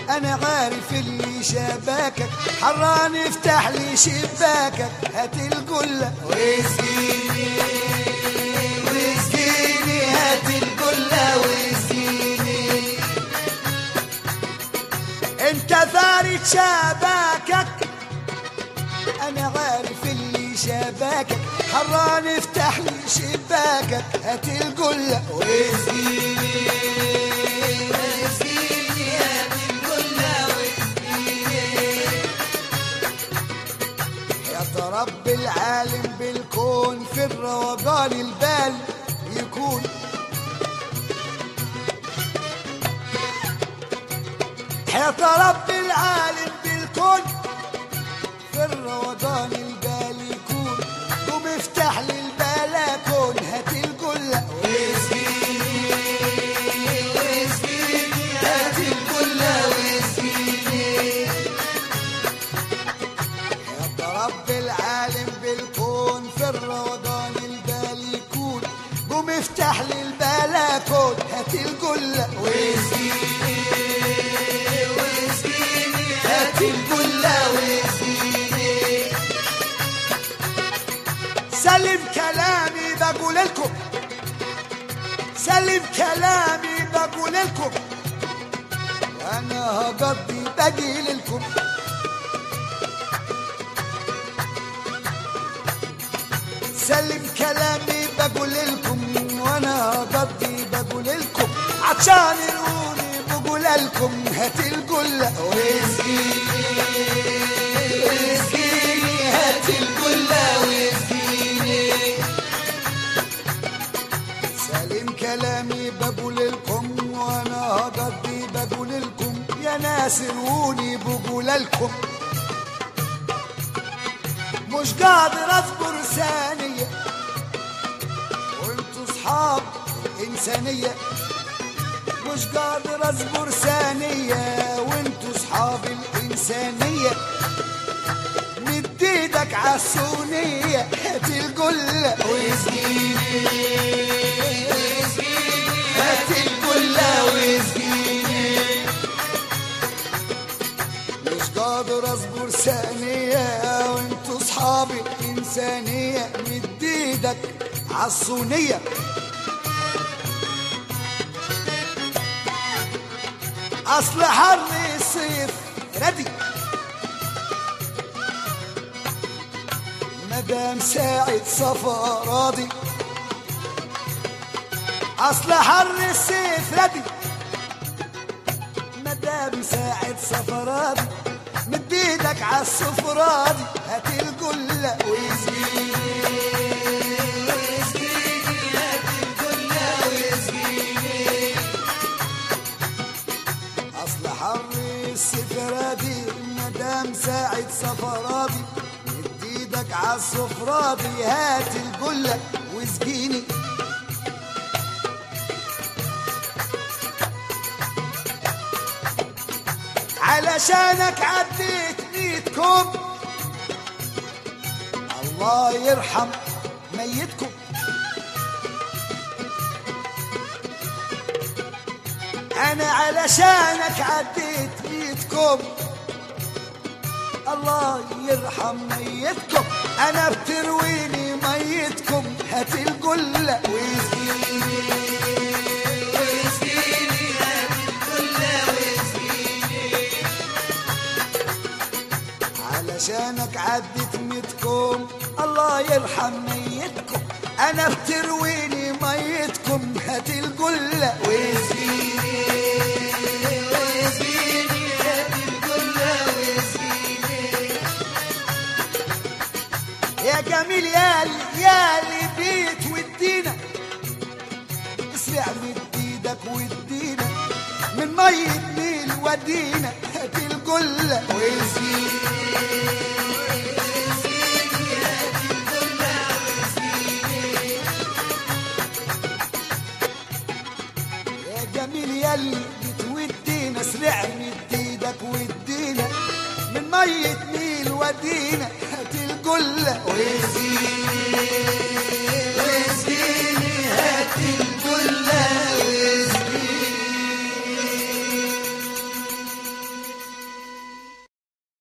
انا عارف اللي شباكك حران افتح لي شباكك هات القله واسقيني واسقيني هات القله واسقيني انت ثاري شباكك انا عارف اللي شباكك حران افتح لي شباكك هات القله واسقيني واسقيني هات القله واسقيني يا رب العالم بالكون في الروقان البال يكون حياة رب العالم بالكون في الروضان البال يكون قوم افتح لي البلكون هات القلة واسقيني واسقيني هات القلة واسقيني يا رب العالم بالكون في الروضان البال يكون قوم افتح لي البلكون هات القلة واسقيني واسقيني هات القلة واسقيني سلم كلامي بقول لكم سلم كلامي بقول لكم وانا هقضي باقي لكم سلم كلامي بقول لكم وانا هقضي بقول لكم عطشان يروني بقول لكم هات القلة واسقيني واسقيني هات القلة واسقيني سلم كلامي بقول لكم وانا هقضي بقول لكم يا ناس روني بقول لكم مش قادر اصبر ثانية وانتوا صحاب الإنسانية مش قادر اصبر ثانية وانتوا صحاب الإنسانية مد ايدك عالسونية هات القلة واسقيني واسقيني هات القلة واسقيني مش قادر اصبر ثانية وانتوا صحابي انسانية مد ايدك عالصونية اصل حر الصيف ردي مدام ساعة صفا راضي اصل حر الصيف ردي مدام ساعة سفراتي مد ايدك عالسفراتي هات القلة واسقيني واسقيني هات القلة واسقيني اصل حر السفراتي مدام ساعة سفراتي مد ايدك عالسفراتي هات القلة واسقيني علشانك عديت ميتكم الله يرحم ميتكم انا علشانك عديت ميتكم الله يرحم ميتكم انا بترويني ميتكم هات القله واسقيني واسقيني هات القله واسقيني علشانك عدت ميتكم الله يرحم ميتكم انا بترويني ميتكم هات القله واسقيني واسقيني هات القله واسقيني يا جميل يا اللي يا اللي بيت ودينا اسرع مد ايدك وادينا من مية نيل ودينا هات القلة واسقيني يا جميل يلي بتودينا اسرع مد ايدك وادينا من مية نيل ودينا هات القلة واسقيني